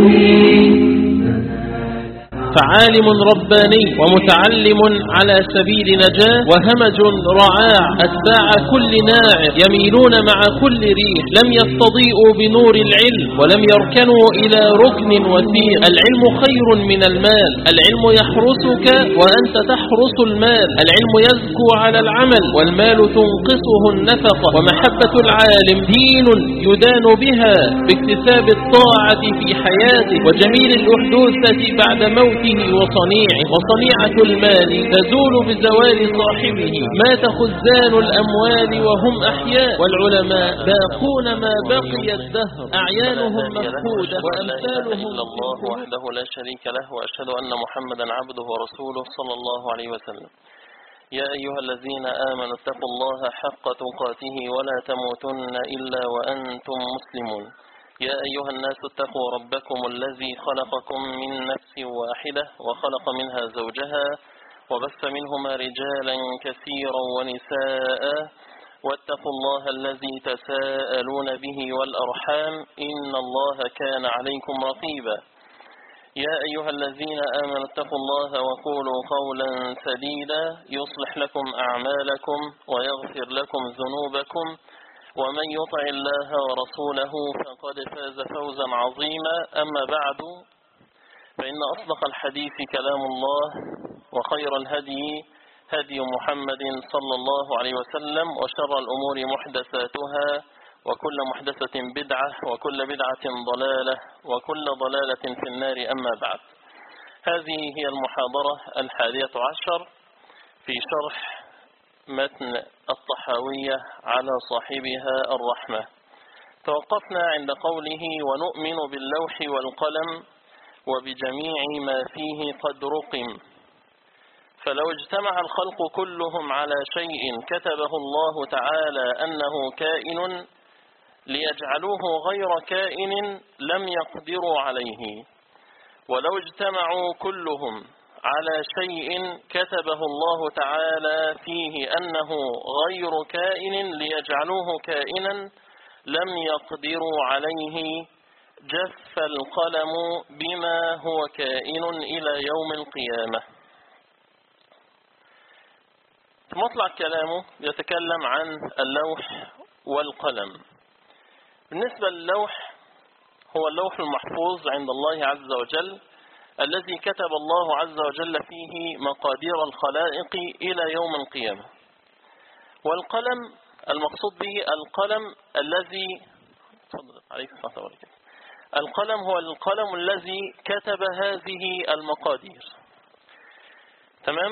فعالم رباني ومتعلم على سبيل نجاة وهمج رعاع أتباع كل ناعم يميلون مع كل ريح لم يستضيئوا بنور العلم ولم يركنوا إلى ركن وثيق العلم خير من المال العلم يحرسك وأنت تحرس المال العلم يزكو على العمل والمال تنقصه النفقة ومحبة العالم دين يدان بها باكتساب الطاعة في حياته وجميل الأحدوثة بعد موته وصنيعه وصنيعة المال تزول بزوال صاحبه مات خزان الأموال وهم أحياء والعلماء باقون ما بقي الدهر أعيانهم مفقودة وأمثالهم إلا الله وحده لا شريك له وأشهد أن محمدا عبده ورسوله صلى الله عليه وسلم يا أيها الذين آمنوا اتقوا الله حق تقاته ولا تموتن إلا وأنتم مسلمون يا أيها الناس اتقوا ربكم الذي خلقكم من نفس واحدة وخلق منها زوجها وبث منهما رجالا كثيرا ونساء واتقوا الله الذي تساءلون به والأرحام إن الله كان عليكم رقيبا يا أيها الذين آمنوا اتقوا الله وقولوا قولا سديدا يصلح لكم أعمالكم ويغفر لكم ذنوبكم ومن يطع الله ورسوله فقد فاز فوزا عظيما أما بعد فإن أصدق الحديث كلام الله وخير الهدي هدي محمد صلى الله عليه وسلم وشر الأمور محدثاتها وكل محدثة بدعة وكل بدعة ضلالة وكل ضلالة في النار أما بعد هذه هي المحاضرة الحادية عشر في شرح متن الطحاوية على صاحبها الرحمة توقفنا عند قوله ونؤمن باللوح والقلم وبجميع ما فيه قد رقم فلو اجتمع الخلق كلهم على شيء كتبه الله تعالى أنه كائن ليجعلوه غير كائن لم يقدروا عليه ولو اجتمعوا كلهم على شيء كتبه الله تعالى فيه أنه غير كائن ليجعلوه كائنا لم يقدروا عليه جف القلم بما هو كائن إلى يوم القيامة مطلع كلامه يتكلم عن اللوح والقلم بالنسبة للوح هو اللوح المحفوظ عند الله عز وجل الذي كتب الله عز وجل فيه مقادير الخلائق إلى يوم القيامة والقلم المقصود به القلم الذي عليك الصلاة والسلام القلم هو القلم الذي كتب هذه المقادير تمام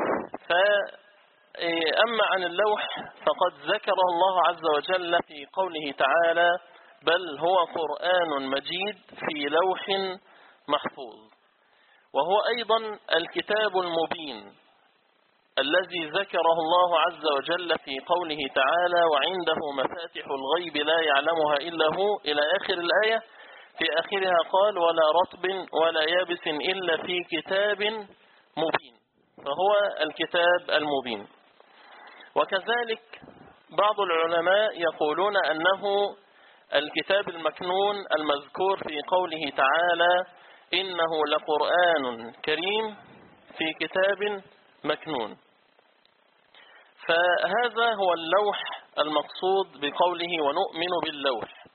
فأما عن اللوح فقد ذكره الله عز وجل في قوله تعالى بل هو قرآن مجيد في لوح محفوظ وهو أيضا الكتاب المبين الذي ذكره الله عز وجل في قوله تعالى وعنده مفاتح الغيب لا يعلمها إلا هو إلى آخر الآية في آخرها قال ولا رطب ولا يابس إلا في كتاب مبين فهو الكتاب المبين وكذلك بعض العلماء يقولون أنه الكتاب المكنون المذكور في قوله تعالى إنه لقرآن كريم في كتاب مكنون فهذا هو اللوح المقصود بقوله ونؤمن باللوح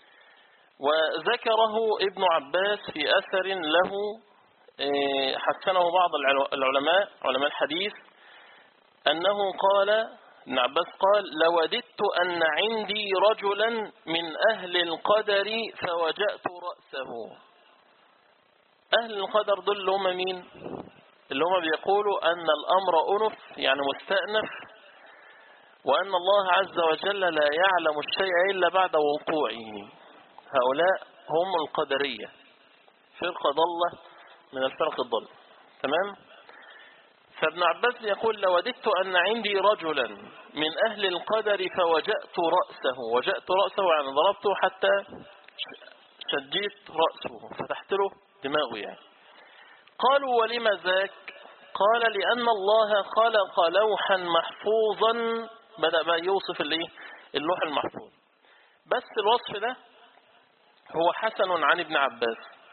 وذكره ابن عباس في أثر له حسنه بعض العلماء علماء الحديث أنه قال ابن عباس قال لوددت أن عندي رجلا من أهل القدر فوجأت رأسه أهل القدر دول اللي هم مين اللي هم بيقولوا أن الأمر أنف يعني مستأنف وأن الله عز وجل لا يعلم الشيء إلا بعد وقوعه هؤلاء هم القدرية فرقة ضلة من الفرق الضل تمام فابن عباس يقول لوددت أن عندي رجلا من أهل القدر فوجأت رأسه وجأت رأسه يعني ضربته حتى شجيت رأسه فتحت له دماغه يعني قالوا ولم ذاك قال لأن الله خلق لوحا محفوظا بدأ بقى يوصف الايه اللوح المحفوظ بس الوصف ده هو حسن عن ابن عباس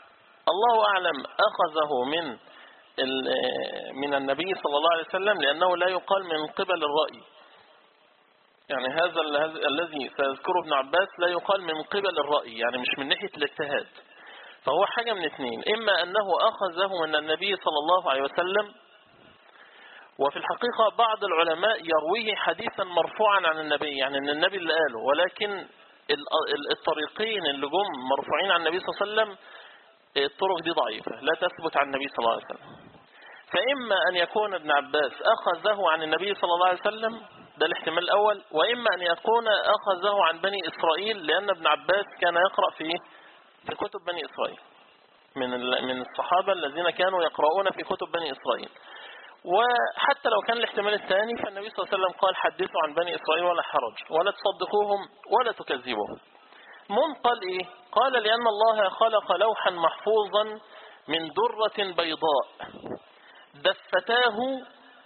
الله أعلم أخذه من من النبي صلى الله عليه وسلم لأنه لا يقال من قبل الرأي يعني هذا الذي سيذكره ابن عباس لا يقال من قبل الرأي يعني مش من ناحية الاجتهاد فهو حاجة من اثنين إما أنه أخذه من النبي صلى الله عليه وسلم وفي الحقيقة بعض العلماء يرويه حديثا مرفوعا عن النبي يعني أن النبي اللي قاله ولكن الطريقين اللي جم مرفوعين عن النبي صلى الله عليه وسلم الطرق دي ضعيفة لا تثبت عن النبي صلى الله عليه وسلم فإما أن يكون ابن عباس أخذه عن النبي صلى الله عليه وسلم ده الاحتمال الأول وإما أن يكون أخذه عن بني إسرائيل لأن ابن عباس كان يقرأ في في كتب بني إسرائيل من من الصحابة الذين كانوا يقرؤون في كتب بني إسرائيل وحتى لو كان الاحتمال الثاني فالنبي صلى الله عليه وسلم قال حدثوا عن بني إسرائيل ولا حرج ولا تصدقوهم ولا تكذبوهم من قال إيه قال لأن الله خلق لوحا محفوظا من درة بيضاء دفتاه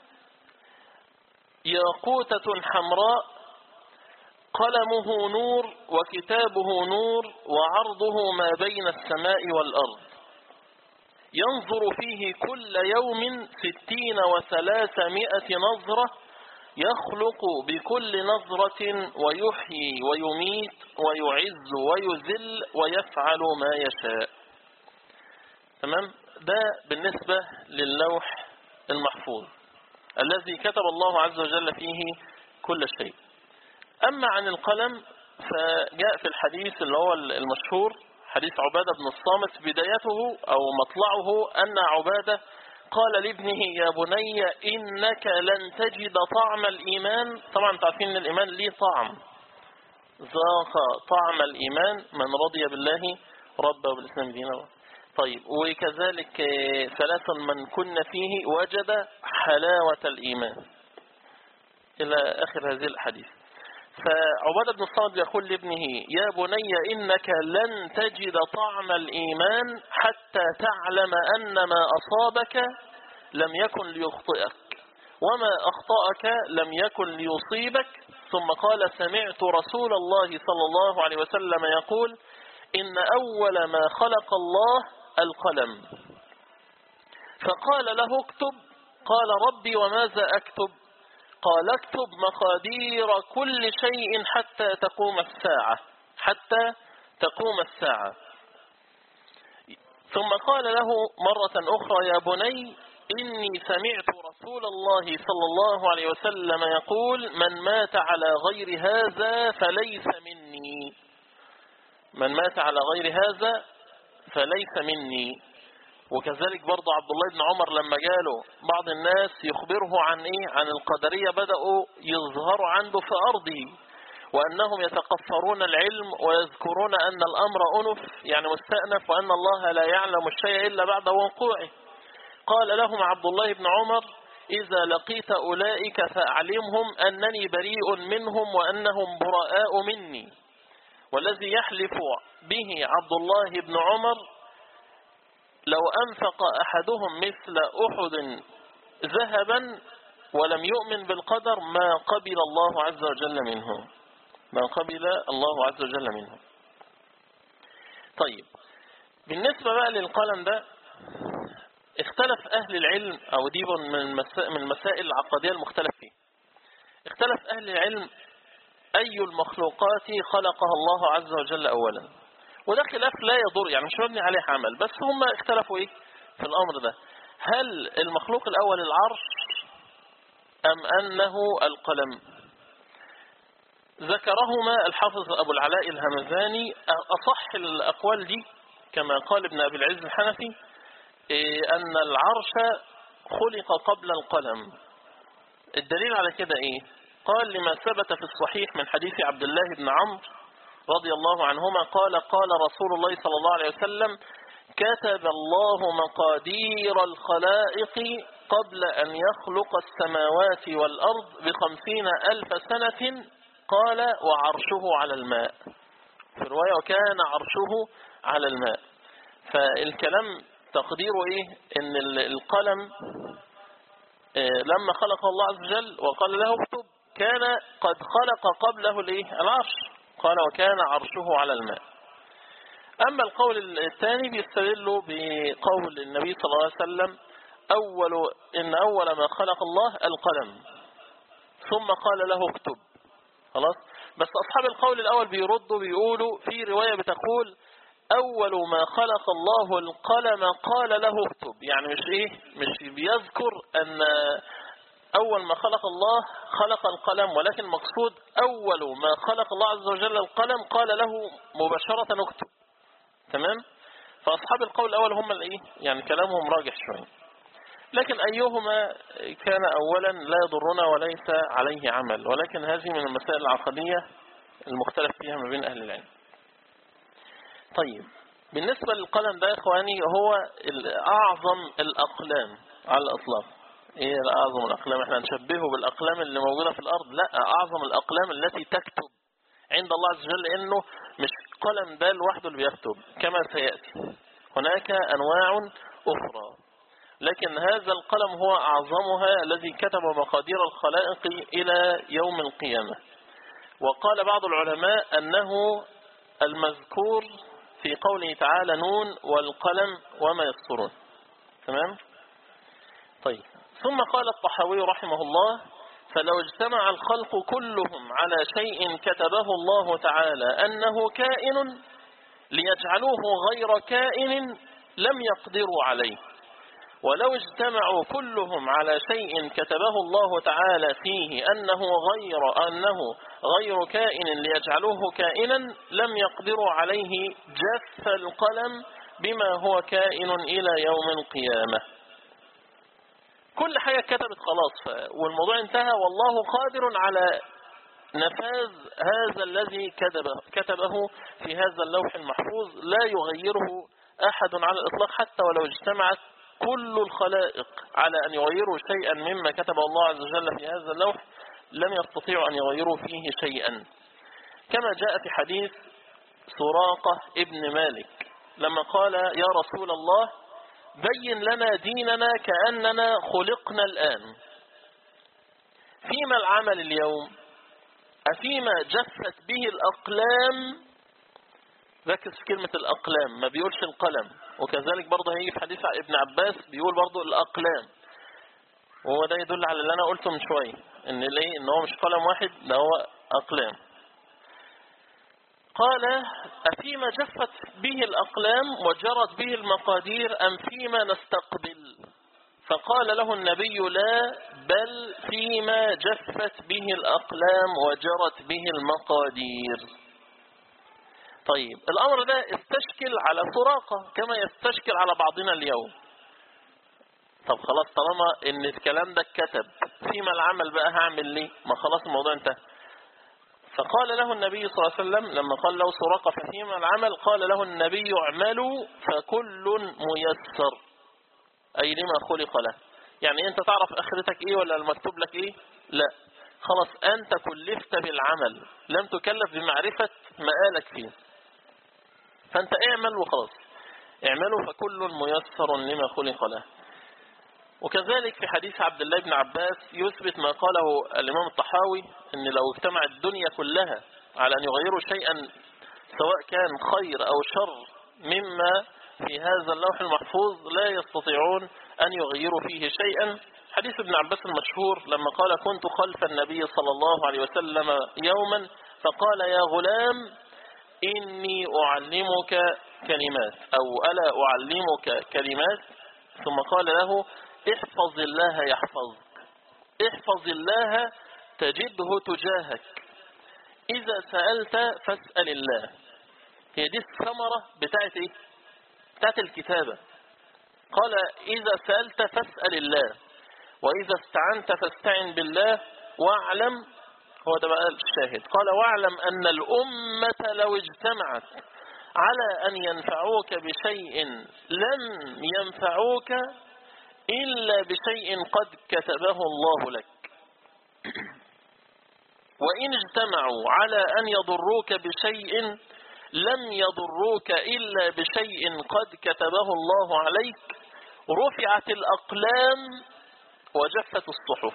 ياقوتة حمراء قلمه نور وكتابه نور وعرضه ما بين السماء والأرض ينظر فيه كل يوم ستين وثلاثمائة نظرة يخلق بكل نظرة ويحيي ويميت ويعز ويذل ويفعل ما يشاء تمام ده بالنسبة للوح المحفوظ الذي كتب الله عز وجل فيه كل شيء أما عن القلم فجاء في الحديث اللي هو المشهور حديث عبادة بن الصامت بدايته أو مطلعه أن عبادة قال لابنه يا بني إنك لن تجد طعم الإيمان طبعا تعرفين أن الإيمان ليه طعم ذاق طعم الإيمان من رضي بالله ربا وبالإسلام دينا طيب وكذلك ثلاث من كن فيه وجد حلاوة الإيمان إلى آخر هذه الحديث فعبادة بن الصامت يقول لابنه يا بني إنك لن تجد طعم الإيمان حتى تعلم أن ما أصابك لم يكن ليخطئك وما أخطأك لم يكن ليصيبك ثم قال سمعت رسول الله صلى الله عليه وسلم يقول إن أول ما خلق الله القلم فقال له اكتب قال ربي وماذا أكتب قال اكتب مقادير كل شيء حتى تقوم الساعة حتى تقوم الساعة ثم قال له مرة أخرى يا بني إني سمعت رسول الله صلى الله عليه وسلم يقول من مات على غير هذا فليس مني من مات على غير هذا فليس مني وكذلك برضه عبد الله بن عمر لما جاله بعض الناس يخبره عن ايه عن القدرية بدأوا يظهروا عنده في أرضه وأنهم يتقفرون العلم ويذكرون أن الأمر أنف يعني مستأنف وأن الله لا يعلم الشيء إلا بعد وقوعه قال لهم عبد الله بن عمر إذا لقيت أولئك فأعلمهم أنني بريء منهم وأنهم براء مني والذي يحلف به عبد الله بن عمر لو أنفق أحدهم مثل أحد ذهبا ولم يؤمن بالقدر ما قبل الله عز وجل منه ما قبل الله عز وجل منه طيب بالنسبة بقى للقلم ده اختلف أهل العلم أو دي من المسائل العقدية المختلف فيه اختلف أهل العلم أي المخلوقات خلقها الله عز وجل أولا وده خلاف لا يضر يعني مش مبني عليه عمل بس هم اختلفوا ايه في الأمر ده هل المخلوق الأول العرش أم أنه القلم ذكرهما الحافظ أبو العلاء الهمزاني أصح الأقوال دي كما قال ابن أبي العز الحنفي أن العرش خلق قبل القلم الدليل على كده إيه قال لما ثبت في الصحيح من حديث عبد الله بن عمرو رضي الله عنهما قال قال رسول الله صلى الله عليه وسلم كتب الله مقادير الخلائق قبل أن يخلق السماوات والأرض بخمسين ألف سنة قال وعرشه على الماء في الرواية وكان عرشه على الماء فالكلام تقديره ايه ان القلم لما خلق الله عز وجل وقال له اكتب كان قد خلق قبله الايه العرش قال وكان عرشه على الماء أما القول الثاني بيستدلوا بقول النبي صلى الله عليه وسلم أول إن أول ما خلق الله القلم ثم قال له اكتب خلاص بس أصحاب القول الأول بيردوا بيقولوا في رواية بتقول أول ما خلق الله القلم قال له اكتب يعني مش إيه مش بيذكر أن أول ما خلق الله خلق القلم ولكن مقصود أول ما خلق الله عز وجل القلم قال له مباشرة اكتب تمام فأصحاب القول الأول هم الإيه يعني كلامهم راجح شوية لكن أيهما كان أولا لا يضرنا وليس عليه عمل ولكن هذه من المسائل العقدية المختلف فيها ما بين أهل العلم طيب بالنسبة للقلم ده يا إخواني هو أعظم الأقلام على الإطلاق إيه أعظم الأقلام إحنا نشبهه بالأقلام اللي موجودة في الأرض لا أعظم الأقلام التي تكتب عند الله عز وجل إنه مش قلم ده لوحده اللي بيكتب كما سيأتي هناك أنواع أخرى لكن هذا القلم هو أعظمها الذي كتب مقادير الخلائق إلى يوم القيامة وقال بعض العلماء أنه المذكور في قوله تعالى نون والقلم وما يسطرون تمام طيب ثم قال الطحاوي رحمه الله فلو اجتمع الخلق كلهم على شيء كتبه الله تعالى أنه كائن ليجعلوه غير كائن لم يقدروا عليه ولو اجتمعوا كلهم على شيء كتبه الله تعالى فيه أنه غير أنه غير كائن ليجعلوه كائنا لم يقدروا عليه جف القلم بما هو كائن إلى يوم القيامة كل حاجة كتبت خلاص والموضوع انتهى والله قادر على نفاذ هذا الذي كتبه, كتبه في هذا اللوح المحفوظ لا يغيره أحد على الإطلاق حتى ولو اجتمعت كل الخلائق على أن يغيروا شيئا مما كتب الله عز وجل في هذا اللوح لم يستطيعوا أن يغيروا فيه شيئا كما جاء في حديث سراقة ابن مالك لما قال يا رسول الله بين لنا ديننا كأننا خلقنا الآن فيما العمل اليوم أفيما جفت به الأقلام ركز في كلمة الأقلام ما بيقولش القلم وكذلك برضه هيجي في حديث ابن عباس بيقول برضه الأقلام وهو ده يدل على اللي أنا قلته من شوية إن ليه إن هو مش قلم واحد ده هو أقلام قال أفيما جفت به الأقلام وجرت به المقادير أم فيما نستقبل فقال له النبي لا بل فيما جفت به الأقلام وجرت به المقادير طيب الأمر ده استشكل على سراقة كما يستشكل على بعضنا اليوم طب خلاص طالما ان الكلام ده اتكتب فيما العمل بقى هعمل ليه ما خلاص الموضوع انتهى فقال له النبي صلى الله عليه وسلم لما قال له سراقة ففيما العمل قال له النبي اعملوا فكل ميسر أي لما خلق له يعني أنت تعرف آخرتك إيه ولا المكتوب لك إيه لا خلاص أنت كلفت بالعمل لم تكلف بمعرفة مآلك فيه فأنت اعمل وخلاص اعملوا فكل ميسر لما خلق له وكذلك في حديث عبد الله بن عباس يثبت ما قاله الإمام الطحاوي أن لو اجتمع الدنيا كلها على أن يغيروا شيئا سواء كان خير أو شر مما في هذا اللوح المحفوظ لا يستطيعون أن يغيروا فيه شيئا حديث ابن عباس المشهور لما قال كنت خلف النبي صلى الله عليه وسلم يوما فقال يا غلام إني أعلمك كلمات أو ألا أعلمك كلمات ثم قال له احفظ الله يحفظك احفظ الله تجده تجاهك إذا سألت فاسأل الله هي دي الثمرة بتاعت ايه بتاعت الكتابة قال إذا سألت فاسأل الله وإذا استعنت فاستعن بالله واعلم هو ده بقى الشاهد قال واعلم أن الأمة لو اجتمعت على أن ينفعوك بشيء لن ينفعوك إلا بشيء قد كتبه الله لك وإن اجتمعوا على أن يضروك بشيء لم يضروك إلا بشيء قد كتبه الله عليك رفعت الأقلام وجفت الصحف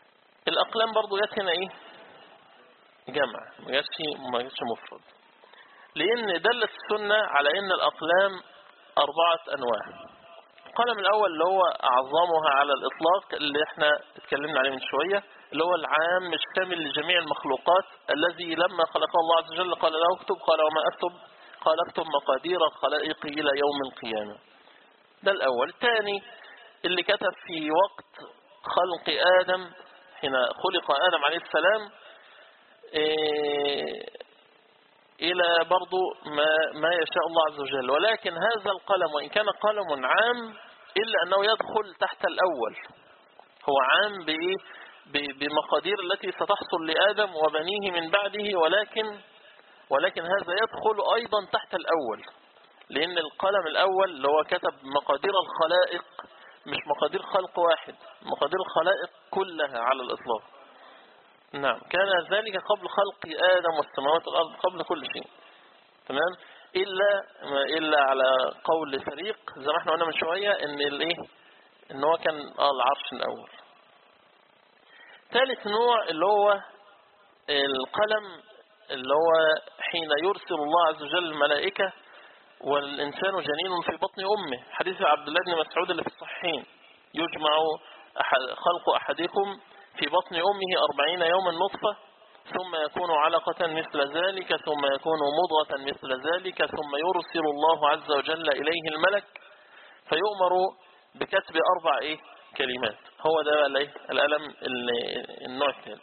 الأقلام برضو جت هنا إيه جمع ما جتش ما جتش مفرد لأن دلت السنة على أن الأقلام أربعة أنواع القلم الأول اللي هو أعظمها على الإطلاق اللي احنا اتكلمنا عليه من شوية اللي هو العام الشامل لجميع المخلوقات الذي لما خلقه الله عز وجل قال له اكتب قال وما أكتب قال اكتب مقادير الخلائق إلى يوم القيامة ده الأول الثاني اللي كتب في وقت خلق آدم حين خلق آدم عليه السلام إيه إلى برضو ما, ما يشاء الله عز وجل ولكن هذا القلم وإن كان قلم عام إلا أنه يدخل تحت الأول هو عام بإيه بمقادير التي ستحصل لآدم وبنيه من بعده ولكن ولكن هذا يدخل أيضا تحت الأول لأن القلم الأول اللي هو كتب مقادير الخلائق مش مقادير خلق واحد مقادير الخلائق كلها على الإطلاق نعم كان ذلك قبل خلق آدم والسماوات والأرض قبل كل شيء تمام إلا إلا على قول فريق زي ما احنا قلنا من شوية إن الإيه إن هو كان آه العرش الأول ثالث نوع اللي هو القلم اللي هو حين يرسل الله عز وجل الملائكة والإنسان جنين في بطن أمه حديث عبد الله بن مسعود اللي في الصحيحين يجمع أحد خلق أحدكم في بطن أمه أربعين يوما نطفة ثم يكون علقة مثل ذلك ثم يكون مضغة مثل ذلك ثم يرسل الله عز وجل إليه الملك فيؤمر بكتب أربع إيه كلمات هو ده الايه الألم النوع الثالث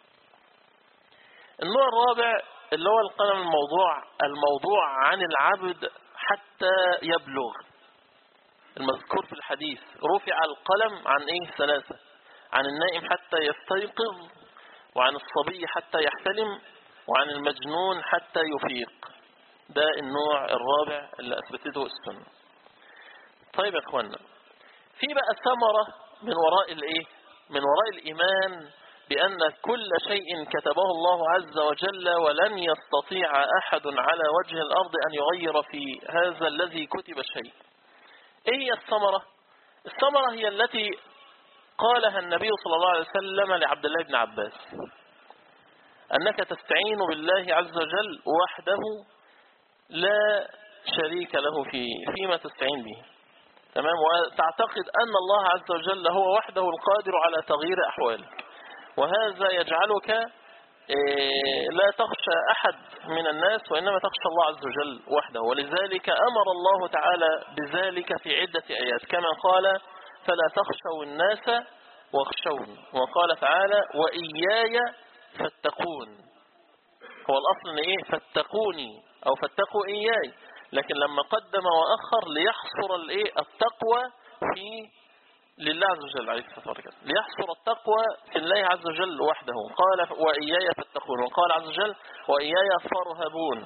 النوع الرابع اللي هو القلم الموضوع الموضوع عن العبد حتى يبلغ المذكور في الحديث رفع القلم عن ايه ثلاثة عن النائم حتى يستيقظ وعن الصبي حتى يحتلم وعن المجنون حتى يفيق ده النوع الرابع اللي أثبتته السنة طيب يا اخوانا في بقى ثمرة من وراء الايه من وراء الإيمان بأن كل شيء كتبه الله عز وجل ولن يستطيع أحد على وجه الأرض أن يغير في هذا الذي كتب شيء إيه هي الثمرة الثمرة هي التي قالها النبي صلى الله عليه وسلم لعبد الله بن عباس أنك تستعين بالله عز وجل وحده لا شريك له في فيما تستعين به تمام وتعتقد أن الله عز وجل هو وحده القادر على تغيير أحوالك وهذا يجعلك لا تخشى أحد من الناس وإنما تخشى الله عز وجل وحده ولذلك أمر الله تعالى بذلك في عدة آيات كما قال فلا تخشوا الناس واخشوني وقال تعالى وإياي فاتقون هو الأصل إن إيه فاتقوني أو فاتقوا إياي لكن لما قدم وأخر ليحصر الإيه التقوى في لله عز وجل عليه الصلاة والسلام ليحصر التقوى في الله عز وجل وحده قال وإياي فاتقون وقال عز وجل وإياي فارهبون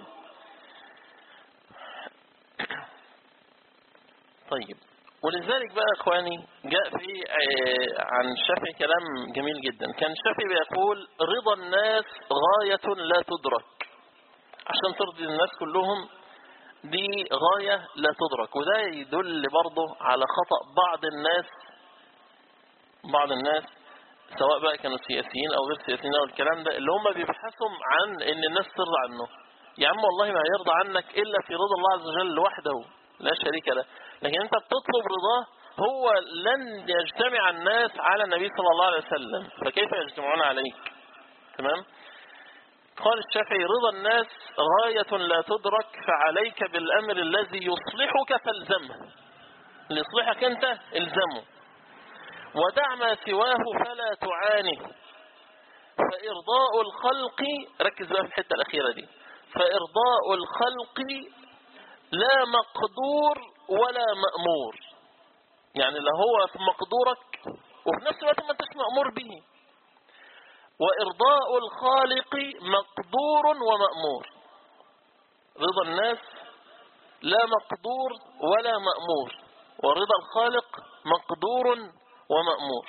طيب ولذلك بقى اخواني جاء في عن الشافعي كلام جميل جدا كان الشافعي بيقول رضا الناس غاية لا تدرك عشان ترضي الناس كلهم دي غاية لا تدرك وده يدل برضه على خطأ بعض الناس بعض الناس سواء بقى كانوا سياسيين او غير سياسيين او الكلام ده اللي هم بيبحثوا عن ان الناس ترضى عنه يا عم والله ما هيرضى عنك الا في رضا الله عز وجل وحده لا شريك له لكن انت بتطلب رضاه هو لن يجتمع الناس على النبي صلى الله عليه وسلم فكيف يجتمعون عليك تمام قال الشافعي رضا الناس غاية لا تدرك فعليك بالأمر الذي يصلحك فالزمه اللي يصلحك انت الزمه ودع ما سواه فلا تعانه فإرضاء الخلق ركز بقى في الحتة الأخيرة دي فإرضاء الخلق لا مقدور ولا مأمور يعني لا هو في مقدورك وفي نفس الوقت ما انتش مأمور به وإرضاء الخالق مقدور ومأمور رضا الناس لا مقدور ولا مأمور ورضا الخالق مقدور ومأمور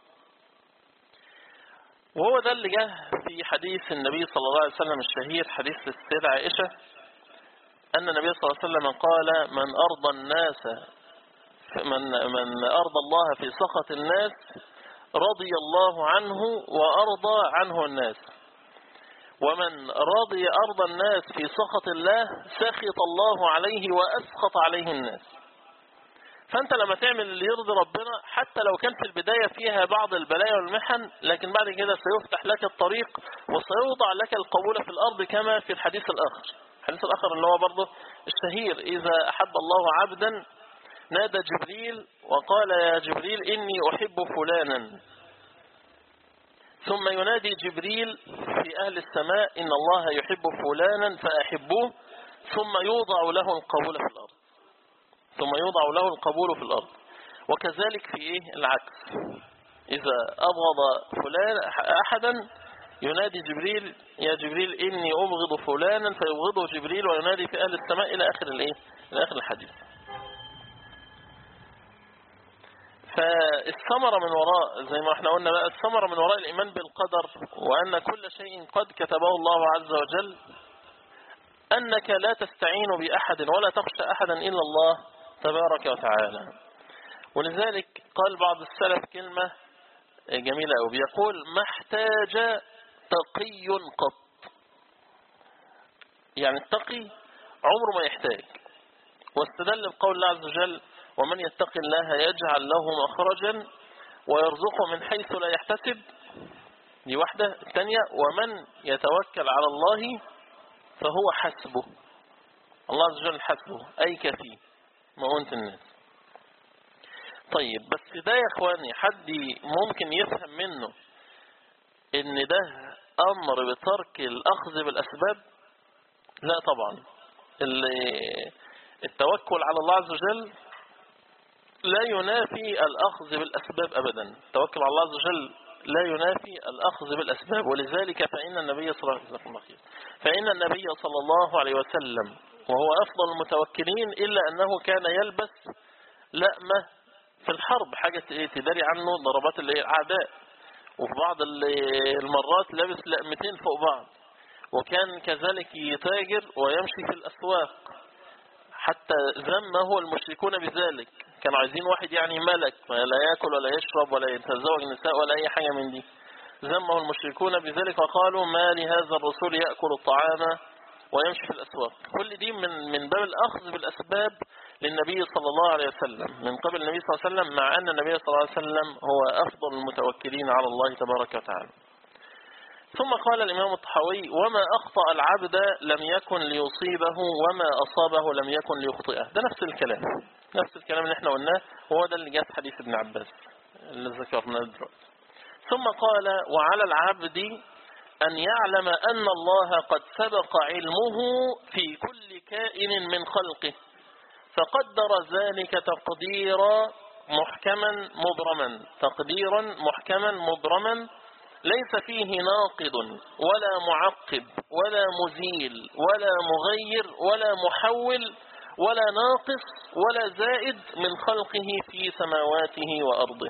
وهو ده اللي جه في حديث النبي صلى الله عليه وسلم الشهير حديث السيدة عائشة أن النبي صلى الله عليه وسلم قال من أرضى الناس من, من أرضى الله في سخط الناس رضي الله عنه وأرضى عنه الناس ومن رضي أرض الناس في سخط الله سخط الله عليه وأسخط عليه الناس فأنت لما تعمل اللي يرضي ربنا حتى لو كان في البداية فيها بعض البلايا والمحن لكن بعد كده سيفتح لك الطريق وسيوضع لك القبول في الأرض كما في الحديث الآخر الحديث الآخر اللي هو برضه الشهير إذا أحب الله عبدا نادى جبريل وقال يا جبريل إني أحب فلانا ثم ينادي جبريل في أهل السماء إن الله يحب فلانا فأحبوه ثم يوضع له القبول في الأرض ثم يوضع له القبول في الأرض وكذلك في إيه العكس إذا أبغض فلان أحدا ينادي جبريل يا جبريل إني أبغض فلانا فيبغضه جبريل وينادي في أهل السماء إلى آخر الإيه إلى آخر الحديث فالثمرة من وراء زي ما احنا قلنا بقى الثمرة من وراء الإيمان بالقدر وأن كل شيء قد كتبه الله عز وجل أنك لا تستعين بأحد ولا تخشى أحدا إلا الله تبارك وتعالى ولذلك قال بعض السلف كلمة جميلة أو بيقول ما احتاج تقي قط يعني التقي عمره ما يحتاج واستدل بقول الله عز وجل ومن يتق الله يجعل له مخرجا ويرزقه من حيث لا يحتسب دي واحدة الثانية ومن يتوكل على الله فهو حسبه الله عز وجل حسبه أي كفي مؤونة الناس طيب بس ده يا اخواني حد ممكن يفهم منه ان ده امر بترك الاخذ بالاسباب لا طبعا التوكل على الله عز وجل لا ينافي الأخذ بالأسباب أبدا التوكل على الله عز وجل لا ينافي الأخذ بالأسباب ولذلك فإن النبي صلى الله عليه وسلم فإن النبي صلى الله عليه وسلم وهو أفضل المتوكلين إلا أنه كان يلبس لأمة في الحرب حاجة تداري عنه ضربات الأعداء وفي بعض المرات لابس لأمتين فوق بعض وكان كذلك يتاجر ويمشي في الأسواق حتى ذمه المشركون بذلك كانوا عايزين واحد يعني ملك لا يأكل ولا يشرب ولا يتزوج نساء ولا أي حاجة من دي ذمه المشركون بذلك وقالوا ما لهذا الرسول يأكل الطعام ويمشي في الأسواق كل دي من من باب الأخذ بالأسباب للنبي صلى الله عليه وسلم من قبل النبي صلى الله عليه وسلم مع أن النبي صلى الله عليه وسلم هو أفضل المتوكلين على الله تبارك وتعالى ثم قال الإمام الطحاوي وما أخطأ العبد لم يكن ليصيبه وما أصابه لم يكن ليخطئه ده نفس الكلام نفس الكلام اللي احنا قلناه وهو ده اللي جاء في حديث ابن عباس اللي ذكرناه دلوقتي ثم قال وعلى العبد أن يعلم أن الله قد سبق علمه في كل كائن من خلقه فقدر ذلك تقديرا محكما مبرما تقديرا محكما مبرما ليس فيه ناقض ولا معقب ولا مزيل ولا مغير ولا محول ولا ناقص ولا زائد من خلقه في سماواته وأرضه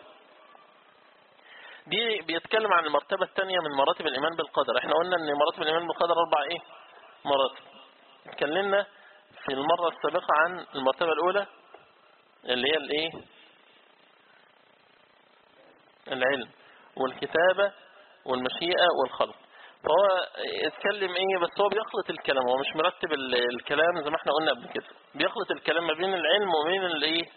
دي بيتكلم عن المرتبة الثانية من مراتب الإيمان بالقدر احنا قلنا ان مراتب الإيمان بالقدر أربع ايه مراتب اتكلمنا في المرة السابقة عن المرتبة الأولى اللي هي الايه العلم والكتابة والمشيئة والخلق فهو اتكلم ايه بس هو بيخلط الكلام هو مش مرتب الكلام زي ما احنا قلنا قبل كده بيخلط الكلام ما بين العلم وبين الايه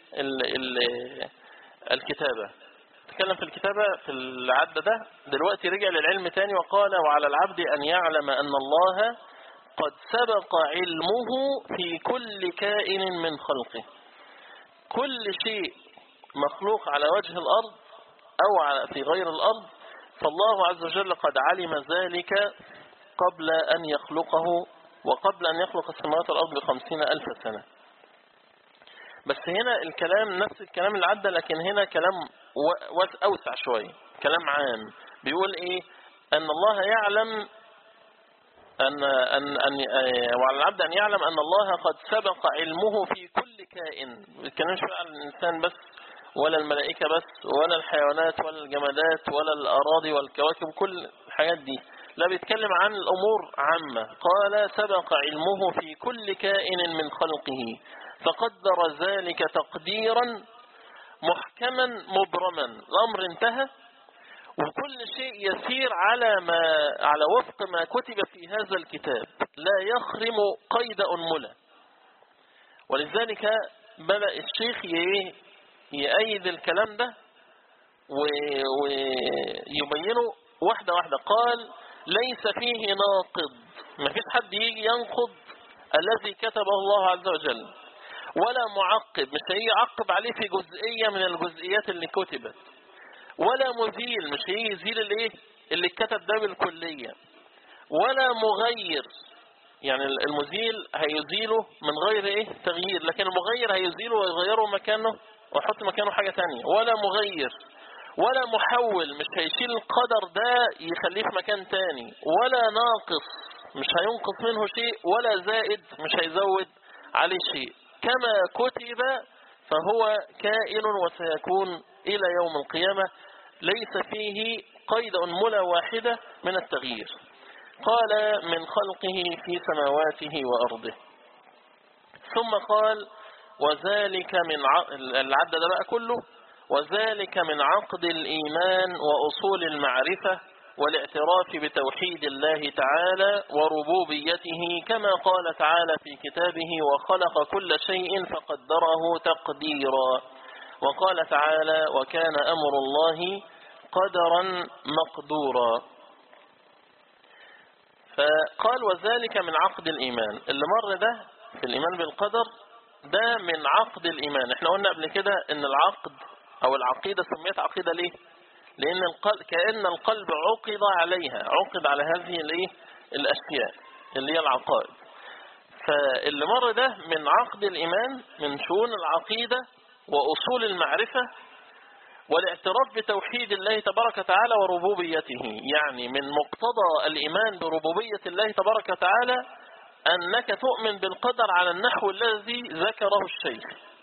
الكتابة تكلم في الكتابة في العد ده دلوقتي رجع للعلم تاني وقال وعلى العبد أن يعلم أن الله قد سبق علمه في كل كائن من خلقه كل شيء مخلوق على وجه الأرض أو في غير الأرض فالله عز وجل قد علم ذلك قبل أن يخلقه وقبل أن يخلق السماوات والأرض بخمسين ألف سنة بس هنا الكلام نفس الكلام اللي عدى لكن هنا كلام أوسع شوية كلام عام بيقول إيه أن الله يعلم أن أن أن وعلى العبد أن يعلم أن الله قد سبق علمه في كل كائن ما بيتكلمش عن الإنسان بس ولا الملائكة بس ولا الحيوانات ولا الجمادات ولا الأراضي والكواكب كل الحاجات دي لا بيتكلم عن الأمور عامة قال سبق علمه في كل كائن من خلقه فقدر ذلك تقديرا محكما مبرما الأمر انتهى وكل شيء يسير على ما على وفق ما كتب في هذا الكتاب لا يخرم قيد أنملة ولذلك بدأ الشيخ ي- يأيد الكلام ده و- ويبينه واحدة واحدة قال ليس فيه ناقض ما فيش حد يجي ينقض الذي كتبه الله عز وجل ولا معقب مش هيجي يعقب عليه في جزئية من الجزئيات اللي كتبت ولا مزيل مش هيجي يزيل الايه اللي اتكتب ده بالكلية ولا مغير يعني المزيل هيزيله من غير ايه تغيير لكن المغير هيزيله ويغيره مكانه ويحط مكانه حاجة تانية ولا مغير ولا محول مش هيشيل القدر ده يخليه في مكان تاني ولا ناقص مش هينقص منه شيء ولا زائد مش هيزود عليه شيء كما كتب فهو كائن وسيكون إلى يوم القيامة ليس فيه قيد أنملة واحدة من التغيير قال من خلقه في سماواته وأرضه ثم قال وذلك من ع... العد ده بقى كله وذلك من عقد الإيمان وأصول المعرفة والاعتراف بتوحيد الله تعالى وربوبيته كما قال تعالى في كتابه وخلق كل شيء فقدره تقديرا وقال تعالى وكان أمر الله قدرا مقدورا فقال وذلك من عقد الإيمان اللي مر ده في الإيمان بالقدر ده من عقد الإيمان احنا قلنا قبل كده ان العقد او العقيدة سميت عقيدة ليه لان القلب كأن القلب عقد عليها عقد على هذه الايه الاشياء اللي هي العقائد فاللي مر ده من عقد الإيمان من شؤون العقيدة وأصول المعرفة والاعتراف بتوحيد الله تبارك وتعالى وربوبيته يعني من مقتضى الإيمان بربوبية الله تبارك وتعالى أنك تؤمن بالقدر على النحو الذي ذكره الشيخ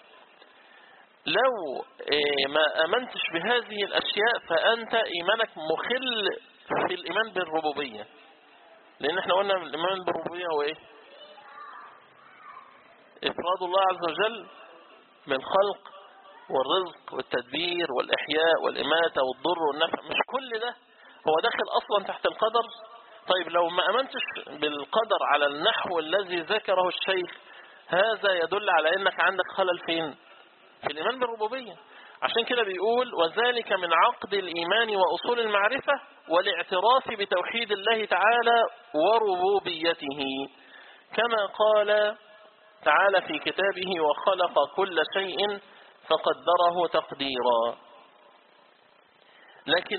لو ما أمنتش بهذه الأشياء فأنت إيمانك مخل في الإيمان بالربوبية لأن احنا قلنا الإيمان بالربوبية هو إيه إفراد الله عز وجل بالخلق والرزق والتدبير والإحياء والإماتة والضر والنفع مش كل ده هو داخل أصلا تحت القدر طيب لو ما أمنتش بالقدر على النحو الذي ذكره الشيخ هذا يدل على أنك عندك خلل فين في الإيمان بالربوبية عشان كده بيقول وذلك من عقد الإيمان وأصول المعرفة والاعتراف بتوحيد الله تعالى وربوبيته كما قال تعالى في كتابه وخلق كل شيء فقدره تقديرا لكن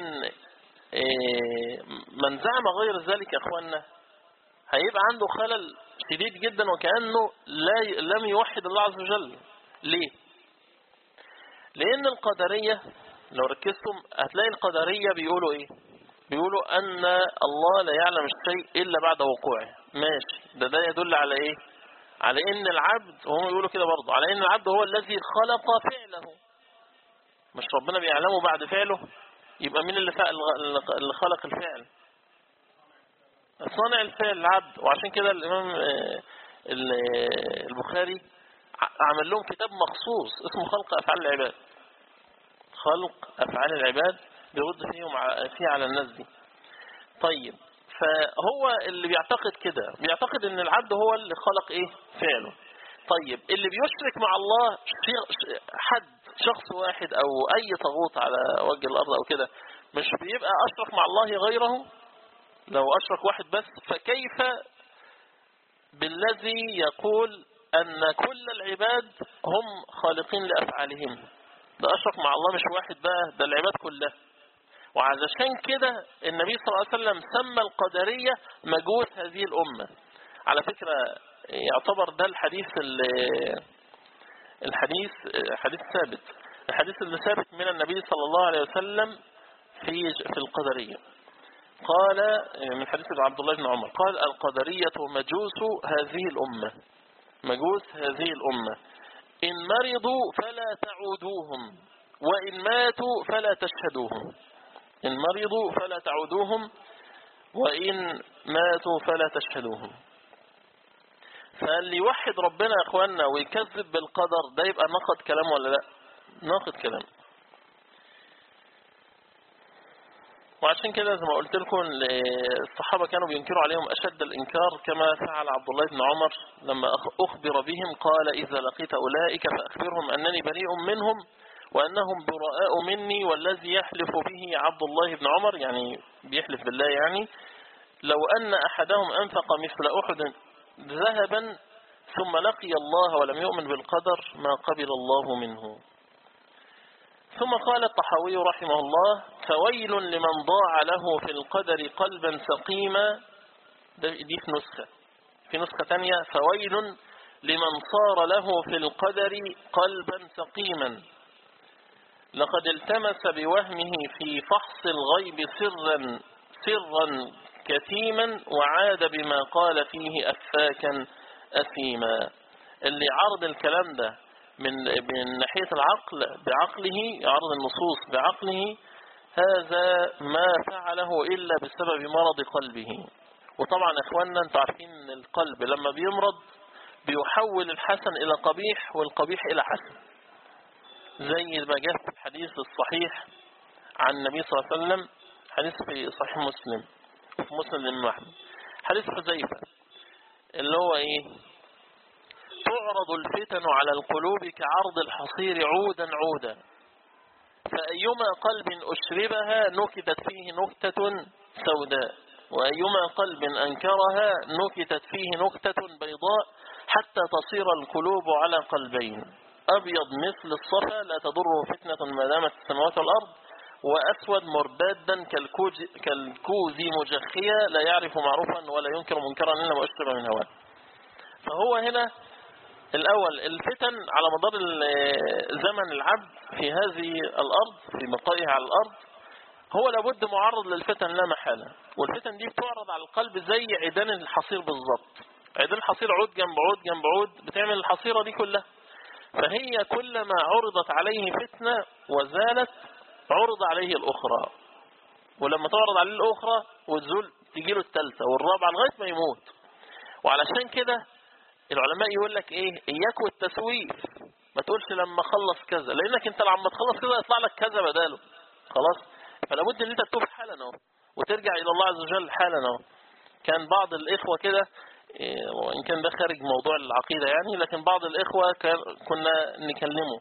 من زعم غير ذلك يا اخوانا هيبقى عنده خلل شديد جدا وكأنه لا لم يوحد الله عز وجل ليه لأن القدرية لو ركزتم هتلاقي القدرية بيقولوا ايه بيقولوا أن الله لا يعلم الشيء إلا بعد وقوعه ماشي ده ده يدل على ايه على ان العبد وهم يقولوا كده برضه على ان العبد هو الذي خلق فعله مش ربنا بيعلمه بعد فعله يبقى مين اللي اللي خلق الفعل صانع الفعل العبد وعشان كده الامام البخاري عمل لهم كتاب مخصوص اسمه خلق افعال العباد خلق افعال العباد بيرد فيهم فيه على الناس دي طيب فهو اللي بيعتقد كده بيعتقد ان العبد هو اللي خلق ايه فعله طيب اللي بيشرك مع الله حد شخص واحد او اي طاغوت على وجه الارض او كده مش بيبقى اشرك مع الله غيره لو اشرك واحد بس فكيف بالذي يقول ان كل العباد هم خالقين لافعالهم ده اشرك مع الله مش واحد بقى ده العباد كلها وعلشان كده النبي صلى الله عليه وسلم سمى القدرية مجوس هذه الأمة على فكرة يعتبر ده الحديث الحديث حديث ثابت الحديث اللي ثابت من النبي صلى الله عليه وسلم في في القدرية قال من حديث عبد الله بن عمر قال القدرية مجوس هذه الأمة مجوس هذه الأمة إن مرضوا فلا تعودوهم وإن ماتوا فلا تشهدوهم إن مرضوا فلا تعودوهم وإن ماتوا فلا تشهدوهم فاللي يوحد ربنا يا اخوانا ويكذب بالقدر ده يبقى ناقض كلام ولا لا ناقض كلام وعشان كده زي ما قلت لكم الصحابة كانوا بينكروا عليهم أشد الإنكار كما فعل عبد الله بن عمر لما أخبر بهم قال إذا لقيت أولئك فأخبرهم أنني بريء منهم وأنهم براء مني والذي يحلف به عبد الله بن عمر يعني بيحلف بالله يعني لو أن أحدهم أنفق مثل أحد ذهبا ثم لقي الله ولم يؤمن بالقدر ما قبل الله منه ثم قال الطحاوي رحمه الله فويل لمن ضاع له في القدر قلبا سقيما دي في نسخة في نسخة ثانية فويل لمن صار له في القدر قلبا سقيما لقد التمس بوهمه في فحص الغيب سرا سرا كتيما وعاد بما قال فيه أفاكا أثيما اللي عرض الكلام ده من من ناحية العقل بعقله يعرض النصوص بعقله هذا ما فعله إلا بسبب مرض قلبه وطبعا اخواننا انتوا عارفين ان القلب لما بيمرض بيحول الحسن الى قبيح والقبيح الى حسن زي ما جاء في الحديث الصحيح عن النبي صلى الله عليه وسلم حديث في صحيح مسلم في مسلم الإمام أحمد حديث حذيفة اللي هو ايه تعرض الفتن على القلوب كعرض الحصير عودا عودا فأيما قلب أشربها نكتت فيه نكتة سوداء وأيما قلب أنكرها نكتت فيه نكتة بيضاء حتى تصير القلوب على قلبين أبيض مثل الصفا لا تضره فتنة ما دامت السماوات والأرض وأسود مربادا كالكوز, كالكوز مجخيا لا يعرف معروفا ولا ينكر منكرا إلا ما أشرب من هواه فهو هنا الأول الفتن على مدار زمن العبد في هذه الأرض في بقائها على الأرض هو لابد معرض للفتن لا محالة والفتن دي بتعرض على القلب زي عيدان الحصير بالظبط عيدان الحصير عود جنب عود جنب عود بتعمل الحصيرة دي كلها فهي كلما عرضت عليه فتنة وزالت عرض عليه الأخرى ولما تعرض عليه الأخرى وتزول تجيله الثالثة والرابعة لغاية ما يموت وعلشان كده العلماء يقول لك ايه اياك والتسويف ما تقولش لما اخلص كذا لانك انت لما تخلص كذا يطلع لك كذا بداله خلاص فلا بد ان انت تتوب حالا اهو وترجع الى الله عز وجل حالا اهو كان بعض الاخوه كده إيه وان كان ده خارج موضوع العقيده يعني لكن بعض الاخوه كان كنا نكلمه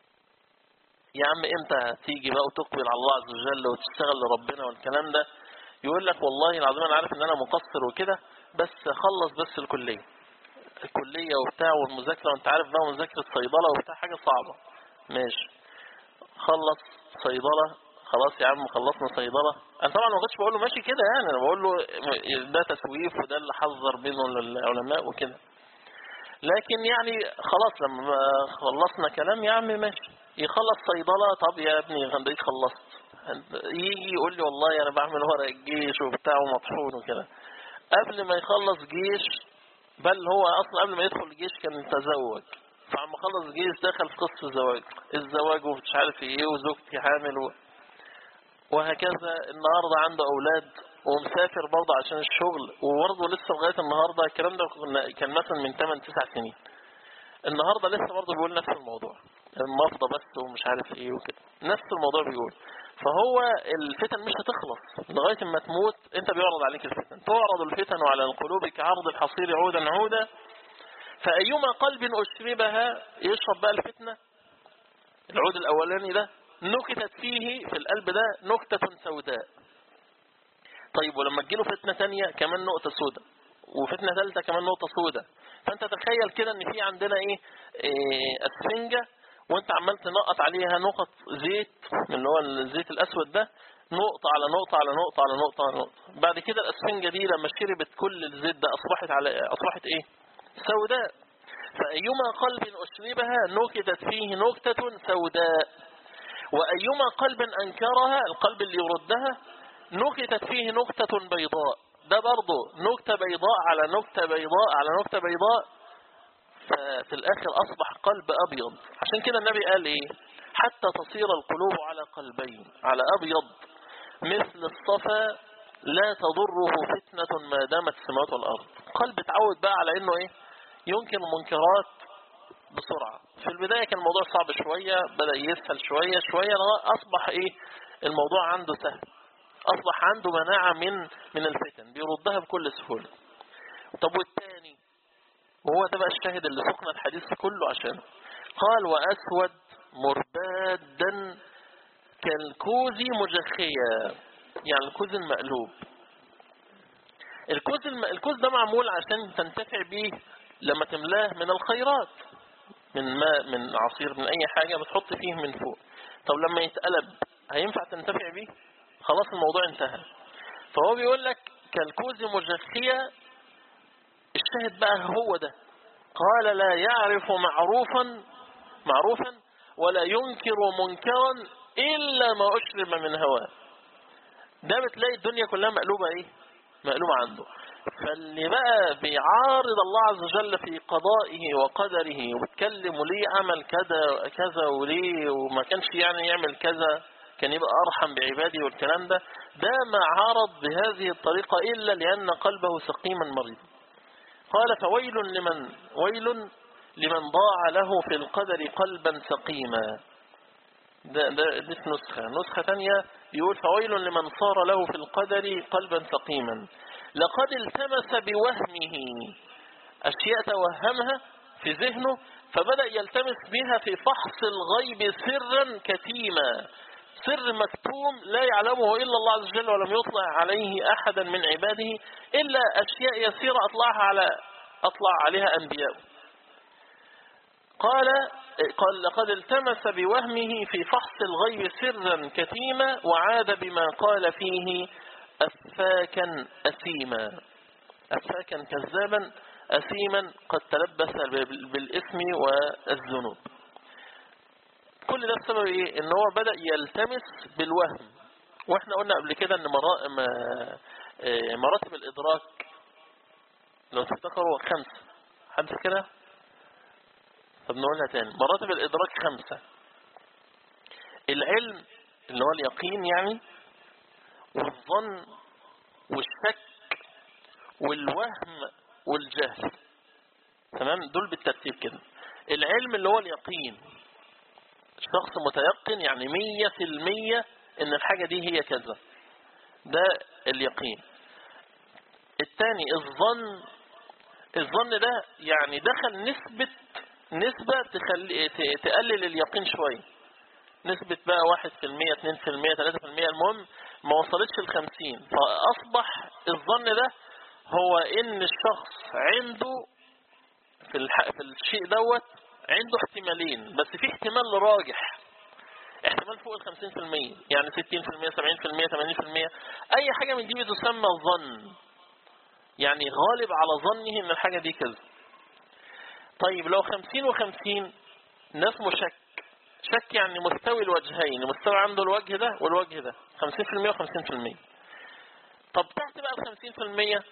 يا عم امتى تيجي بقى وتقبل على الله عز وجل وتشتغل لربنا والكلام ده يقول لك والله العظيم انا عارف ان انا مقصر وكده بس خلص بس الكليه الكلية وبتاع والمذاكرة وانت عارف بقى مذاكرة صيدلة وبتاع حاجة صعبة ماشي خلص صيدلة خلاص يا عم خلصنا صيدلة انا طبعا ما كنتش بقول له ماشي كده يعني انا بقول له ده تسويف وده اللي حذر منه العلماء وكده لكن يعني خلاص لما خلصنا كلام يا عم ماشي يخلص صيدلة طب يا ابني غنديك خلصت يجي يقول لي والله انا بعمل ورق الجيش وبتاع ومطحون وكده قبل ما يخلص جيش بل هو اصلا قبل ما يدخل الجيش كان تزوج فعما خلص الجيش دخل في قصة الزواج الزواج ومش عارف ايه وزوجتي حامل و... وهكذا النهاردة عنده اولاد ومسافر برضه عشان الشغل وبرضه لسه لغاية النهاردة الكلام ده كان مثلا من 8 9 سنين النهاردة لسه برضه بيقول نفس الموضوع المرضى بس ومش عارف ايه وكده نفس الموضوع بيقول فهو الفتن مش هتخلص لغاية ما تموت انت بيعرض عليك الفتن تعرض الفتن على القلوب كعرض الحصير عودا عودا فأيما قلب أشربها يشرب بقى الفتنة العود الأولاني ده نكتت فيه في القلب ده نكتة سوداء طيب ولما تجيله فتنة تانية كمان نقطة سوداء وفتنة ثالثة كمان نقطة سوداء فانت تخيل كده ان في عندنا ايه, إيه اسفنجة وانت عمال تنقط عليها نقط زيت من اللي هو الزيت الاسود ده نقطة على نقطة على نقطة على نقطة على نقطة بعد كده الاسفنجة دي لما شربت كل الزيت ده اصبحت على اصبحت ايه سوداء فايما قلب اشربها نكتت فيه نكتة سوداء وايما قلب انكرها القلب اللي يردها نكتت فيه نكتة بيضاء ده برضه نكتة بيضاء على نكتة بيضاء على نكتة بيضاء ففي الآخر أصبح قلب أبيض عشان كده النبي قال إيه حتى تصير القلوب على قلبين على أبيض مثل الصفا لا تضره فتنة ما دامت السماوات والأرض قلب اتعود بقى على إنه إيه ينكر المنكرات بسرعة في البداية كان الموضوع صعب شوية بدأ يسهل شوية شوية أصبح إيه الموضوع عنده سهل أصبح عنده مناعة من من الفتن بيردها بكل سهولة طب والتاني وهو ده بقى الشاهد اللي سقنا الحديث كله عشانه قال وأسود مربادا كالكوز مجخيا يعني الكوز المقلوب الكوز الم... الكوز ده معمول عشان تنتفع بيه لما تملاه من الخيرات من ماء من عصير من اي حاجة بتحط فيه من فوق طب لما يتقلب هينفع تنتفع بيه خلاص الموضوع انتهى فهو بيقول لك كالكوز مجخية الشاهد بقى هو ده قال لا يعرف معروفا معروفا ولا ينكر منكرا إلا ما أشرب من هواه ده بتلاقي الدنيا كلها مقلوبة إيه مقلوبة عنده فاللي بقى بيعارض الله عز وجل في قضائه وقدره وبتكلم وليه عمل كذا كذا وليه وما كانش يعني يعمل كذا كان يبقى أرحم بعباده والكلام ده ده ما عارض بهذه الطريقة إلا لأن قلبه سقيما مريض قال فويل لمن ويل لمن ضاع له في القدر قلبا سقيما ده, ده دي نسخة نسخة ثانية يقول فويل لمن صار له في القدر قلبا سقيما لقد التمس بوهمه أشياء توهمها في ذهنه فبدأ يلتمس بها في فحص الغيب سرا كتيما سر مكتوم لا يعلمه إلا الله عز وجل ولم يطلع عليه أحدا من عباده إلا أشياء يسيرة أطلعها على أطلع عليها أنبياء قال قال لقد التمس بوهمه في فحص الغيب سرا كتيما وعاد بما قال فيه أفاكا أثيما أفاكا كذابا أثيما قد تلبس بالإثم والذنوب كل ده بسبب ايه ان هو بدأ يلتمس بالوهم واحنا قلنا قبل كده ان مراتب الادراك لو تفتكروا خمسة حد كده طب نقولها تاني مراتب الادراك خمسة العلم اللي هو اليقين يعني والظن والشك والوهم والجهل تمام دول بالترتيب كده العلم اللي هو اليقين شخص متيقن يعني مية في المية ان الحاجة دي هي كذا ده اليقين الثاني الظن الظن ده يعني دخل نسبة نسبة تخلي تقلل اليقين شوية نسبة بقى واحد في المية اتنين في المية تلاتة في المية المهم ما وصلتش الخمسين فأصبح الظن ده هو ان الشخص عنده في, الح... في الشيء دوت عنده احتمالين بس في احتمال راجح احتمال فوق الخمسين في المية يعني ستين في المية سبعين في المية ثمانين في المية اي حاجة من دي بتسمى الظن يعني غالب على ظنه ان الحاجة دي كذا طيب لو خمسين وخمسين ناس مشك شك يعني مستوي الوجهين مستوي عنده الوجه ده والوجه ده خمسين في المية وخمسين في المية طب تحت بقى الخمسين في المية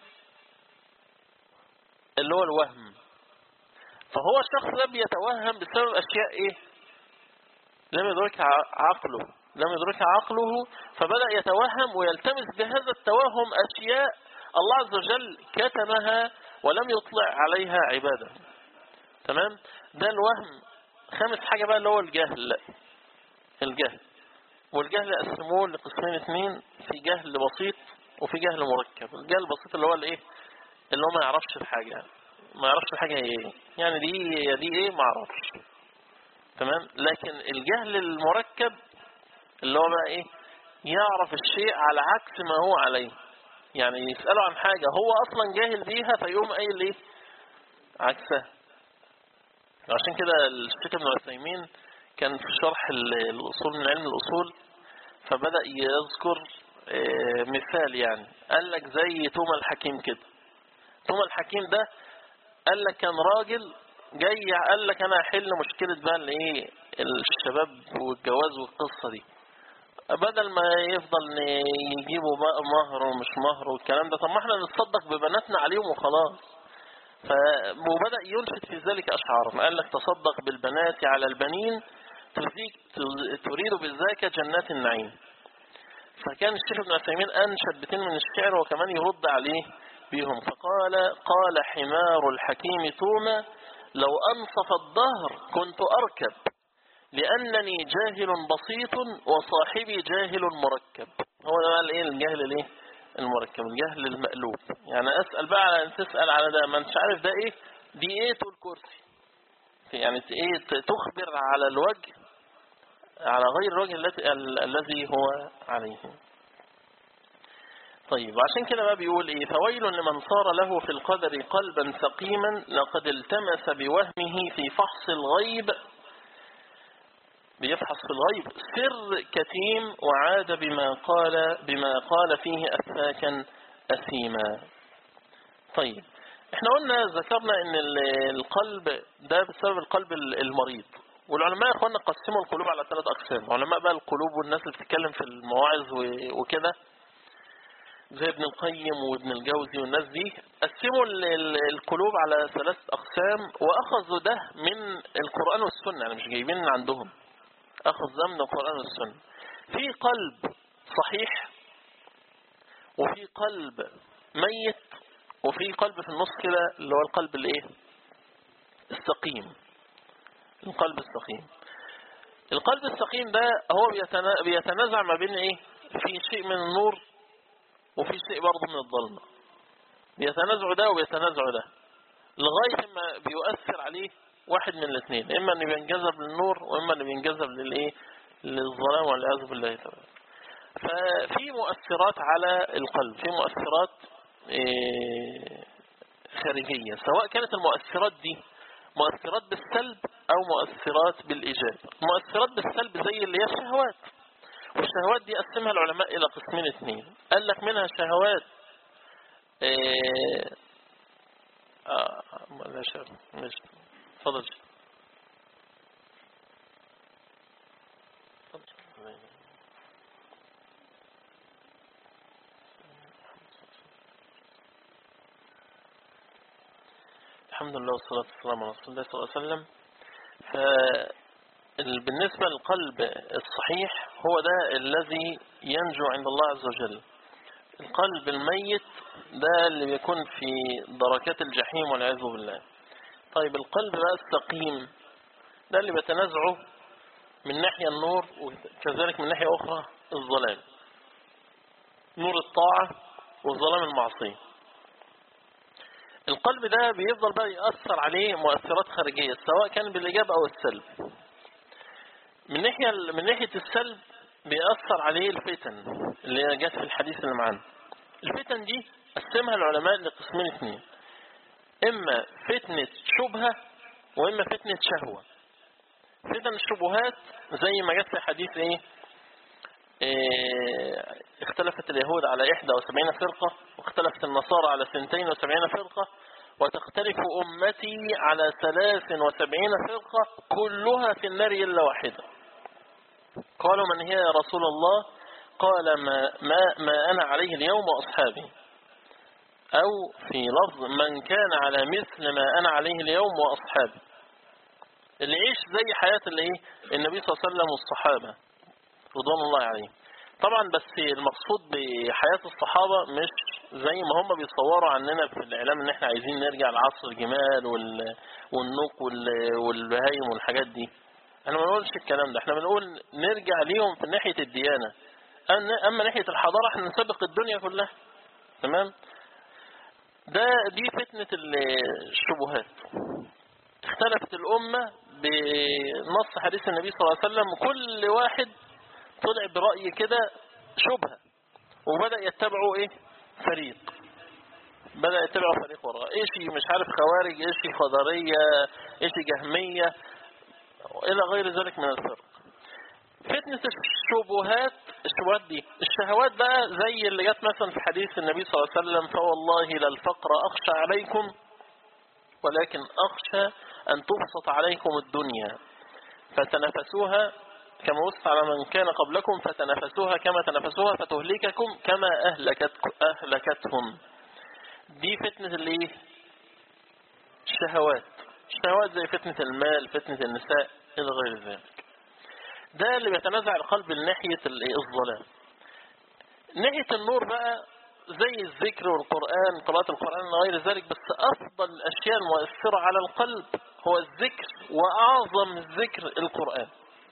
اللي هو الوهم فهو الشخص ده بيتوهم بسبب أشياء إيه لم يدركها عقله لم يدركها عقله فبدأ يتوهم ويلتمس بهذا التوهم أشياء الله عز وجل كتمها ولم يطلع عليها عباده تمام ده الوهم خامس حاجة بقى اللي هو الجهل الجهل والجهل قسموه لقسمين اثنين في جهل بسيط وفي جهل مركب الجهل البسيط اللي هو الايه اللي هو ما يعرفش الحاجة ما يعرفش الحاجة هي ايه يعني دي دي ايه ما اعرفش تمام لكن الجهل المركب اللي هو بقى ايه يعرف الشيء على عكس ما هو عليه يعني يسأله عن حاجة هو اصلا جاهل بيها فيقوم قايل ايه عكسها عشان كده الشيخ ابن عثيمين كان في شرح الاصول من علم الاصول فبدأ يذكر مثال يعني قال لك زي توما الحكيم كده توما الحكيم ده قال لك كان راجل جاي قال لك انا هحل مشكلة بقى الايه الشباب والجواز والقصة دي بدل ما يفضل يجيبوا بقى مهر ومش مهر والكلام ده طب ما احنا نتصدق ببناتنا عليهم وخلاص وبدأ ينشد في ذلك أشعارا قال لك تصدق بالبنات على البنين تريد بذاك جنات النعيم فكان الشيخ ابن عثيمين أنشد بيتين من الشعر وكمان يرد عليه بهم فقال قال حمار الحكيم توما لو أنصف الظهر كنت أركب لأنني جاهل بسيط وصاحبي جاهل مركب هو ده بقى الايه الجهل الايه المركب الجهل المقلوب يعني اسال بقى على ان تسال على ده ما انتش عارف ده ايه دي ايه الكرسي يعني ايه تخبر على الوجه على غير الوجه التي الذي هو عليه طيب عشان كده بقى بيقول ايه فويل لمن صار له في القدر قلبا سقيما لقد التمس بوهمه في فحص الغيب بيفحص في الغيب سر كتيم وعاد بما قال بما قال فيه أفاكا أثيما طيب احنا قلنا ذكرنا ان القلب ده بسبب القلب المريض والعلماء يا اخوانا قسموا القلوب على ثلاث اقسام علماء بقى القلوب والناس اللي بتتكلم في المواعظ وكده زي ابن القيم وابن الجوزي والناس دي قسموا القلوب على ثلاث اقسام واخذوا ده من القرآن والسنة يعني مش جايبين من عندهم أخذ ضمن القرآن والسنة في قلب صحيح وفي قلب ميت وفي قلب في النص كده اللي هو القلب الايه السقيم القلب السقيم القلب السقيم ده هو بيتنازع ما بين ايه في شيء من النور وفي شيء برضه من الظلمة بيتنازع ده وبيتنازع ده لغاية ما بيؤثر عليه واحد من الاثنين اما انه بينجذب للنور واما انه بينجذب للايه للظلام والعياذ بالله تعالى ففي مؤثرات على القلب في مؤثرات إيه خارجية سواء كانت المؤثرات دي مؤثرات بالسلب او مؤثرات بالايجاب مؤثرات بالسلب زي اللي هي الشهوات والشهوات دي قسمها العلماء الى قسمين اثنين قال لك منها شهوات إيه آه لا شهوات مش تفضل الحمد لله والصلاة والسلام على رسول الله صلى الله عليه وسلم فبالنسبة للقلب الصحيح هو ده الذي ينجو عند الله عز وجل القلب الميت ده اللي بيكون في دركات الجحيم والعياذ بالله طيب القلب بقى السقيم ده اللي بيتنازعه من ناحية النور وكذلك من ناحية أخرى الظلام نور الطاعة والظلام المعصية القلب ده بيفضل بقى يأثر عليه مؤثرات خارجية سواء كان بالإيجاب أو السلب من ناحية من ناحية السلب بيأثر عليه الفتن اللي جت في الحديث اللي معانا الفتن دي قسمها العلماء لقسمين اثنين إما فتنة شبهة وإما فتنة شهوة فتن الشبهات زي ما جت في حديث إيه, إيه اختلفت اليهود على 71 فرقة واختلفت النصارى على 72 فرقة وتختلف أمتي على 73 فرقة كلها في النار إلا واحدة قالوا من هي يا رسول الله قال ما, ما, ما أنا عليه اليوم وأصحابي أو في لفظ من كان على مثل ما أنا عليه اليوم وأصحابي اللي يعيش زي حياة اللي ايه النبي صلى الله عليه وسلم والصحابة رضوان الله عليهم طبعا بس المقصود بحياة الصحابة مش زي ما هم بيصوروا عننا في الإعلام ان احنا عايزين نرجع لعصر الجمال وال... والنوق وال... والبهايم والحاجات دي احنا ما بنقولش الكلام ده احنا بنقول نرجع ليهم في ناحية الديانة اما ناحية الحضارة احنا نسبق الدنيا كلها تمام ده دي فتنة الشبهات اختلفت الأمة بنص حديث النبي صلى الله عليه وسلم كل واحد طلع برأي كده شبهة وبدأ يتبعوا ايه فريق بدأ يتبعوا فريق وراء ايش مش عارف خوارج ايش خضرية ايش جهمية الى غير ذلك من الفرق فتنة الشبهات الشبهات دي الشهوات بقى زي اللي جت مثلا في حديث النبي صلى الله عليه وسلم فوالله لا الفقر أخشى عليكم ولكن أخشى أن تبسط عليكم الدنيا فتنافسوها كما وصف على من كان قبلكم فتنافسوها كما تنافسوها فتهلككم كما أهلكت أهلكتهم دي فتنة اللي الشهوات الشهوات زي فتنة المال فتنة النساء إلى غير ذلك ده اللي بيتنازع القلب لناحية الظلام ناحية النور بقى زي الذكر والقرآن قراءة القرآن وغير ذلك بس أفضل الأشياء المؤثرة على القلب هو الذكر وأعظم الذكر القرآن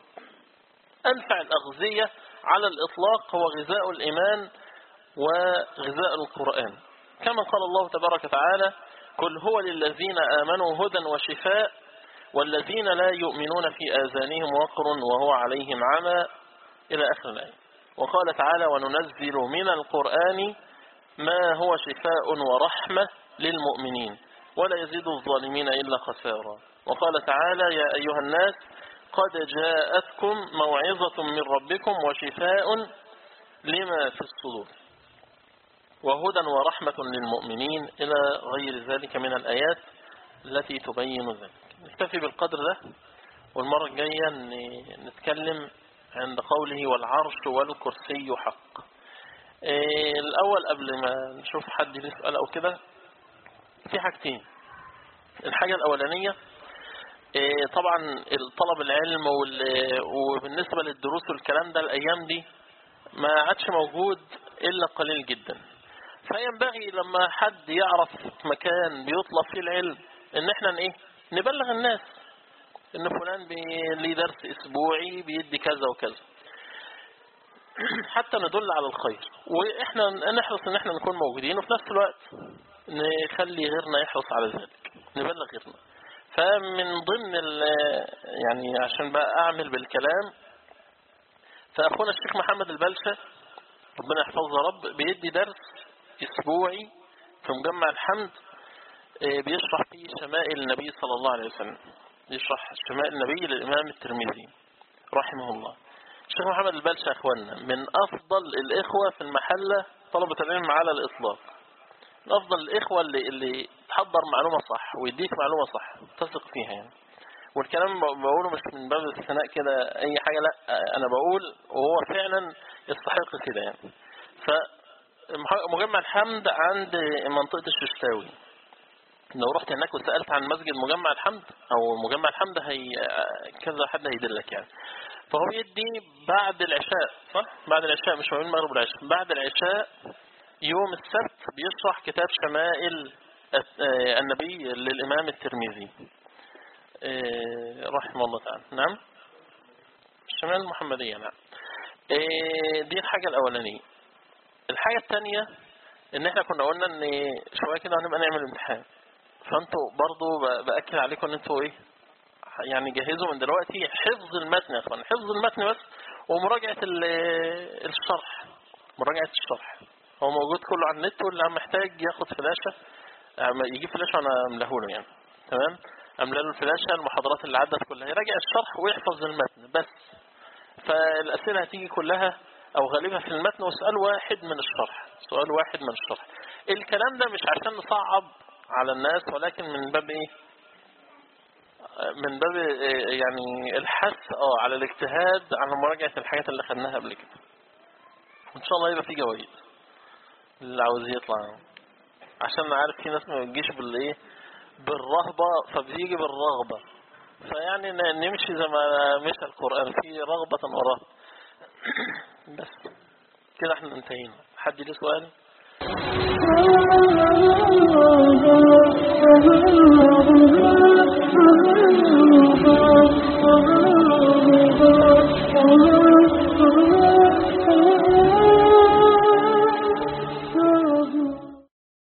أنفع الأغذية على الإطلاق هو غذاء الإيمان وغذاء القرآن كما قال الله تبارك وتعالى قل هو للذين آمنوا هدى وشفاء والذين لا يؤمنون في آذانهم وقر وهو عليهم عمى إلى آخر الآية وقال تعالى وننزل من القرآن ما هو شفاء ورحمة للمؤمنين ولا يزيد الظالمين إلا خسارا وقال تعالى يا أيها الناس قد جاءتكم موعظة من ربكم وشفاء لما في الصدور وهدى ورحمة للمؤمنين إلى غير ذلك من الآيات التي تبين ذلك نكتفي بالقدر ده والمرة الجاية نتكلم عند قوله والعرش والكرسي حق إيه الأول قبل ما نشوف حد يسأل أو كده في حاجتين الحاجة الأولانية إيه طبعا طلب العلم وبالنسبة للدروس والكلام ده الأيام دي ما عادش موجود إلا قليل جدا فينبغي لما حد يعرف مكان بيطلب فيه العلم ان احنا ايه نبلغ الناس ان فلان ليه درس اسبوعي بيدي كذا وكذا حتى ندل على الخير واحنا نحرص ان احنا نكون موجودين وفي نفس الوقت نخلي غيرنا يحرص على ذلك نبلغ غيرنا فمن ضمن يعني عشان بقى اعمل بالكلام فاخونا الشيخ محمد البلشة ربنا يحفظه يا رب بيدي درس اسبوعي في مجمع الحمد بيشرح فيه شمائل النبي صلى الله عليه وسلم يشرح شمائل النبي للإمام الترمذي رحمه الله الشيخ محمد البلشة أخوانا من أفضل الإخوة في المحلة طلبة العلم على الإطلاق من أفضل الإخوة اللي, اللي تحضر معلومة صح ويديك معلومة صح تثق فيها يعني والكلام بقوله مش من باب الاستثناء كده أي حاجة لا أنا بقول وهو فعلا يستحق كده يعني فمجمع الحمد عند منطقة الششتاوي لو رحت هناك وسألت عن مسجد مجمع الحمد أو مجمع الحمد هي كذا حد هيدلك يعني فهو يدي بعد العشاء صح؟ بعد العشاء مش ما المغرب والعشاء بعد العشاء يوم السبت بيشرح كتاب شمائل النبي للإمام الترمذي رحمه الله تعالى نعم الشمائل المحمدية نعم دي الحاجة الأولانية الحاجة الثانية ان احنا كنا قلنا ان شوية كده هنبقى نعمل امتحان فانتوا برضو بأكد عليكم ان انتوا ايه يعني جهزوا من دلوقتي حفظ المتن يا اخوان حفظ المتن بس ومراجعة الشرح مراجعة الشرح هو موجود كله على النت واللي محتاج ياخد فلاشة يجيب فلاشة وانا املاه له يعني تمام املاه له الفلاشة المحاضرات اللي عدت كلها يراجع الشرح ويحفظ المتن بس فالاسئلة هتيجي كلها او غالبها في المتن وسؤال واحد من الشرح سؤال واحد من الشرح الكلام ده مش عشان نصعب على الناس ولكن من باب ايه من باب يعني الحث اه على الاجتهاد على مراجعة الحاجات اللي خدناها قبل كده وان شاء الله يبقى في جوائز اللي عاوز يطلع عشان عارف في ناس ما بتجيش بالايه بالرهبة فبيجي بالرغبة فيعني نمشي زي ما مشى القرآن في رغبة ورهبة بس كده احنا انتهينا حد ليه سؤال Oh